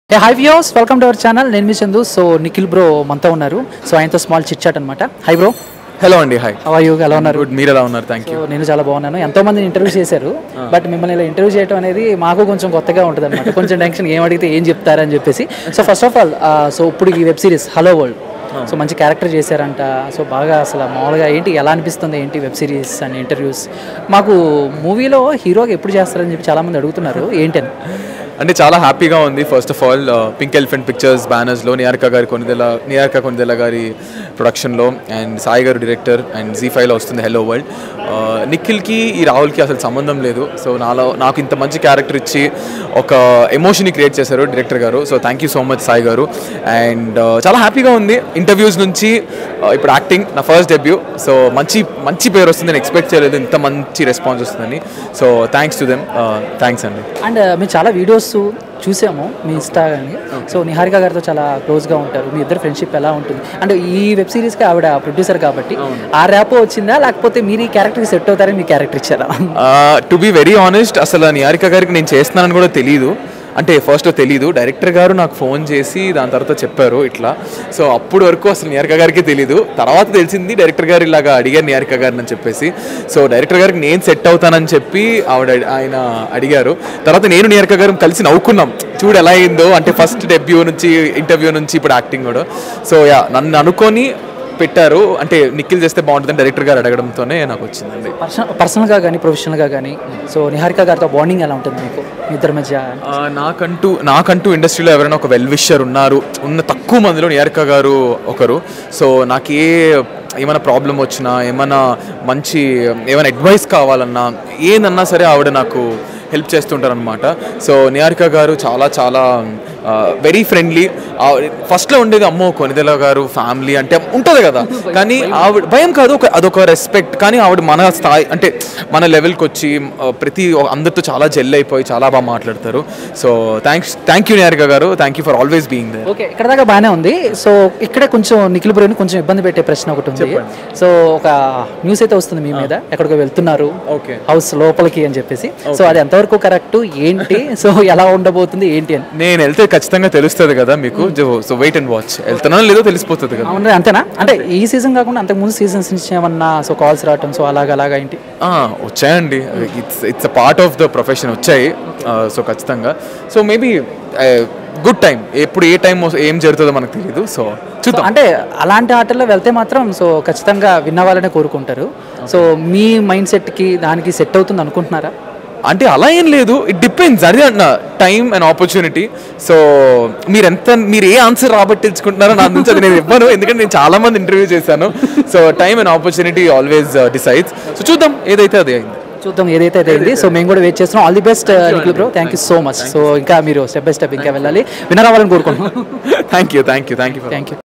A high views welcome to our channel నేను మీ Chandu so Nikhil bro మనతో ఉన్నారు సో ఆయనతో స్మాల్ చిట్ చాట్ అనమాట హై బ్రో హలో అండి హాయ్ అవయూ ఎలా ఉన్నారు గుడ్ మీరు ఎలా ఉన్నారు థ్యాంక్ యూ సో నేను చాలా బాగున్నాను ఎంతో మందిని ఇంటర్వ్యూ చేశారు బట్ మిమ్మల్ని ఇలా ఇంటర్వ్యూ చేయడం అనేది మాకు కొంచెం కొత్తగా ఉంటుంది అనమాట కొంచెం టెన్షన్ ఏం అడిగితే ఏం చెప్తారని చెప్పేసి so first of all so ఇప్పుడు ఈ web series hello world so మంచి క్యారెక్టర్ చేశారంట సో బాగా అసలు మామూలుగా ఏంటి ఎలా అనిపిస్తుంది ఏంటి వెబ్ సిరీస్ అండ్ ఇంటర్వ్యూస్ మాకు మూవీలో హీరోగా ఎప్పుడు చేస్తారని చెప్పి చాలామంది అడుగుతున్నారు ఏంటని అంటే చాలా హ్యాపీగా ఉంది first of all pink elephant pictures బ్యానర్స్లో నియార్క గారి కొనిదెల నియార్క కొనిదెల గారి ప్రొడక్షన్లో అండ్ సాయి గారు డైరెక్టర్ అండ్ జీ ఫైవ్లో వస్తుంది హెలో వరల్డ్ నిఖిల్కి ఈ రాహుల్కి అసలు సంబంధం లేదు సో నాలో నాకు ఇంత మంచి క్యారెక్టర్ ఇచ్చి ఒక ఎమోషన్ని క్రియేట్ చేశారు డైరెక్టర్ గారు so thank you so much Sai గారు అండ్ చాలా హ్యాపీగా ఉంది ఇంటర్వ్యూస్ నుంచి uh, ఇప్పుడు యాక్టింగ్ నా ఫస్ట్ డెబ్యూ సో మంచి మంచి పేరు వస్తుంది నేను ఎక్స్పెక్ట్ చేయలేదు ఇంత మంచి రెస్పాన్స్ వస్తుందని so thanks to them thanks అండి అండ్ మేము చాలా వీడియోస్ చూసాము మీ ఇన్స్టా కానీ సో నిహారిక గారితో చాలా క్లోజ్గా ఉంటారు మీ ఇద్దరు ఫ్రెండ్షిప్ ఎలా ఉంటుంది అంటే ఈ వెబ్ సిరీస్కి ఆవిడ ప్రొడ్యూసర్ కాబట్టి ఆ ర్యాప్ వచ్చిందా లేకపోతే మీరు ఈ క్యారెక్టర్కి సెట్ అవుతారని మీ క్యారెక్టర్ ఇచ్చారా టు బి వెరీ ఆనెస్ట్ అసలు నిహారిక గారికి నేను చేస్తున్నానని కూడా తెలియదు అంటే ఫస్ట్ తెలీదు డైరెక్టర్ గారు నాకు ఫోన్ చేసి దాని తర్వాత చెప్పారు ఇట్లా సో అప్పుడు వరకు అసలు నిహారిక గారికి తెలీదు తర్వాత తెలిసింది డైరెక్టర్ గారు ఇలాగా అడిగారు నిహారిక గారిని అని చెప్పేసి సో డైరెక్టర్ గారికి నేను సెట్ అవుతానని చెప్పి ఆవిడ ఆయన అడిగారు తర్వాత నేను నిహారిక గారు కలిసి నవ్వుకున్నాం చూడు ఎలా అయిందో అంటే ఫస్ట్ డెబ్యూ నుంచి ఇంటర్వ్యూ నుంచి ఇప్పుడు యాక్టింగ్ కూడా సో యా నన్ను అనుకొని పెట్టారు అంటే నిఖిల్ చేస్తే బాగుంటుందని డైరెక్టర్ గారు అడగడంతోనే నాకు వచ్చిందండి పర్సనల్ పర్సనల్గా కానీ ప్రొఫెషనల్గా కానీ సో నిహారిక గారితో బాండింగ్ ఎలా ఉంటుంది మీకు మీ ఇద్దరి మధ్య ఆ, నాకంటూ నాకంటూ ఇండస్ట్రీలో ఎవరైనా ఒక వెల్ విషర్ ఉన్నారు ఉన్న తక్కువ మందిలో నియారిక గారు ఒకరు సో నాకు ఏ ఏమైనా ప్రాబ్లం వచ్చినా ఏమైనా మంచి ఏమైనా అడ్వైస్ కావాలన్నా ఏదన్నా సరే ఆవిడ నాకు హెల్ప్ చేస్తుంటారు అనమాట సో నియారిక గారు చాలా చాలా వెరీ ఫ్రెండ్లీ ఫస్ట్లో ఉండేది అమ్మో కొనిదెల గారు ఫ్యామిలీ అంటే ఉంటుంది కదా కానీ ఆవిడ భయం కాదు ఒక అదొక రెస్పెక్ట్ కానీ ఆవిడ మన స్థాయి అంటే మన లెవెల్కి వచ్చి ఆ, ప్రతి అందరితో చాలా జెల్ అయిపోయి చాలా బాగా మాట్లాడతారు so thanks thank you Niharika గారు thank you for always being there okay ఇక్కడ దాకా బాగానే ఉంది సో ఇక్కడే కొంచెం నిఖిల్ బ్రోని కొంచెం ఇబ్బంది పెట్టే ప్రశ్న ఒకటి ఉంది సో ఒక న్యూస్ అయితే వస్తుంది మీ మీద ఎక్కడికో వెళ్తున్నారు ఓకే హౌస్ లోపలికి అని చెప్పేసి సో అది ఎంతవరకు కరెక్ట్ ఏంటి సో ఎలా ఉండబోతుంది ఏంటి అని నేను వెళ్తే ఖచ్చితంగా తెలుస్తుంది కదా మీకు సో వెయిట్ అండ్ వాచ్ వెళ్తున్నానో లేదో తెలిసిపోతుంది కదా అవును అంతేనా అంటే ఈ సీజన్ కాకుండా అంతకు ముందు సీజన్స్ నుంచి ఏమన్నా సో కాల్స్ రావటం సో అలాగా అలాగా ఏంటి ఆ, వచ్చాయండి it's it's a part of the profession వచ్చాయి సో ఖచ్చితంగా సో మేబీ గుడ్ టైం ఎప్పుడు ఏ టైం ఏం జరుగుతుందో మనకు తెలియదు సో చూద్దాం అంటే అలాంటి ఆటల్లో వెళ్తే మాత్రం సో ఖచ్చితంగా విన్న వాళ్ళనే కోరుకుంటారు సో మీ మైండ్ సెట్కి దానికి సెట్ అవుతుంది అనుకుంటున్నారా అంటే అలా ఏం లేదు ఇట్ డిపెండ్స్ అదే అంటున్నా టైం అండ్ ఆపర్చునిటీ సో మీరు ఎంత మీరు ఏ ఆన్సర్ రాబట్టించుకుంటున్నారో నా నుంచి అది నేను ఇవ్వను ఎందుకంటే నేను చాలా మంది ఇంటర్వ్యూ చేశాను so time and opportunity always decides so చూద్దాం ఏదైతే అది అయింది చూద్దాం ఏదైతే అది అయింది సో మేము కూడా వెయిట్ చేస్తున్నాం all the best Nikhil bro thank you so much so ఇంకా మీరు స్టెప్ బై స్టెప్ ఇంకా వెళ్ళాలి వినర్ అవ్వాలని కోరుకుంటున్నాం thank you thank you thank you thank you